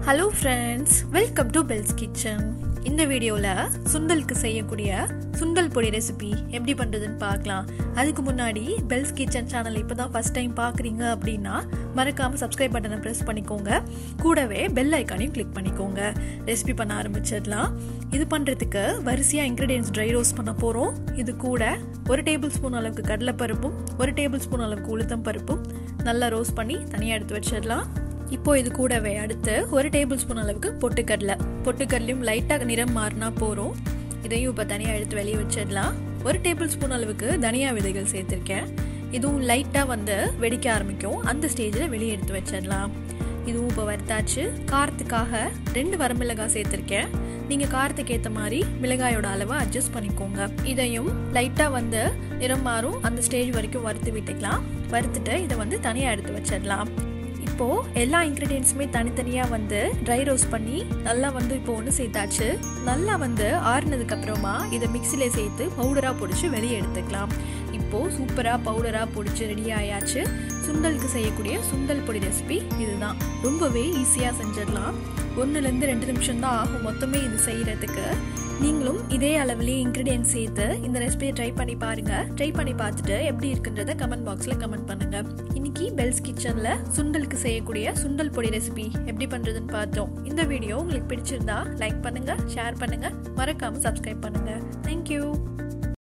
hello friends welcome to Bells Kitchen இந்த வீடியோவில் சுண்டலுக்கு செய்யக்கூடிய சுண்டல் பொடி ரெசிபி எப்படி பண்ணுறதுன்னு பார்க்கலாம் அதுக்கு முன்னாடி பெல்ஸ் கிச்சன் சேனல் இப்போ தான் ஃபஸ்ட் டைம் பார்க்குறீங்க அப்படின்னா மறக்காமல் சப்ஸ்கிரைப் பட்டனை ப்ரெஸ் பண்ணிக்கோங்க கூடவே பெல் ஐக்கானையும் கிளிக் பண்ணிக்கோங்க ரெசிபி பண்ண ஆரம்பிச்சிடலாம் இது பண்ணுறதுக்கு வரிசையாக இன்க்ரீடியன்ஸ் ட்ரை ரோஸ்ட் பண்ண போகிறோம் இது கூட ஒரு டேபிள் ஸ்பூன் அளவுக்கு கடலைப்பருப்பும் ஒரு டேபிள் ஸ்பூன் அளவுக்கு உளுத்தம் பருப்பும் நல்லா ரோஸ்ட் பண்ணி தனியாக எடுத்து வச்சிடலாம் இப்போ இது கூடவே அடுத்து ஒரு டேபிள் ஸ்பூன் அளவுக்கு பொட்டுக்கடலை பொட்டுக்கடலையும் லைட்டாக நிறம் மாறினா போகிறோம் இதையும் இப்போ தனியாக எடுத்து வெளியே வச்சிடலாம் ஒரு டேபிள் ஸ்பூன் அளவுக்கு தனியா விதைகள் சேர்த்துருக்கேன் இதுவும் லைட்டாக வந்து வெடிக்க ஆரம்பிக்கும் அந்த ஸ்டேஜில் வெளியே எடுத்து வச்சிடலாம் இதுவும் இப்போ வறுத்தாச்சு காரத்துக்காக ரெண்டு வரமிளகாய் சேர்த்துருக்கேன் நீங்கள் காரத்துக்கு ஏற்ற மாதிரி மிளகாயோட அளவை அட்ஜஸ்ட் பண்ணிக்கோங்க இதையும் லைட்டாக வந்து நிறம் மாறும் அந்த ஸ்டேஜ் வரைக்கும் வறுத்து விட்டுக்கலாம் வறுத்துட்டு இதை வந்து தனியாக எடுத்து வச்சிடலாம் இப்போது எல்லா இன்க்ரீடியன்ஸுமே தனித்தனியாக வந்து ட்ரை ரோஸ்ட் பண்ணி நல்லா வந்து இப்போ ஒன்று சேர்த்தாச்சு நல்லா வந்து ஆறுனதுக்கு அப்புறமா இதை மிக்சியில் சேர்த்து பவுடராக பொடிச்சு வெளியே எடுத்துக்கலாம் இப்போது சூப்பராக பவுடராக பொடிச்சு ரெடி ஆயாச்சு சுண்டலுக்கு செய்யக்கூடிய சுண்டல் பொடி ரெசிபி இதுதான் ரொம்பவே ஈஸியாக செஞ்சிடலாம் ஒன்றுலேருந்து ரெண்டு நிமிஷம் தான் ஆகும் மொத்தமே இது செய்கிறதுக்கு நீங்களும் இதே அளவுலேயே இன்க்ரீடியன்ட் சேர்த்து இந்த ரெசிபியை ட்ரை பண்ணி பாருங்கள் ட்ரை பண்ணி பார்த்துட்டு எப்படி இருக்குன்றத கமெண்ட் பாக்ஸில் கமெண்ட் பண்ணுங்கள் இன்னைக்கு பெல்ஸ் கிச்சனில் சுண்டலுக்கு செய்யக்கூடிய சுண்டல் பொடி ரெசிபி எப்படி பண்ணுறதுன்னு பார்த்தோம் இந்த வீடியோ உங்களுக்கு பிடிச்சிருந்தா லைக் பண்ணுங்கள் ஷேர் பண்ணுங்கள் மறக்காமல் சப்ஸ்கிரைப் பண்ணுங்கள் தேங்க்யூ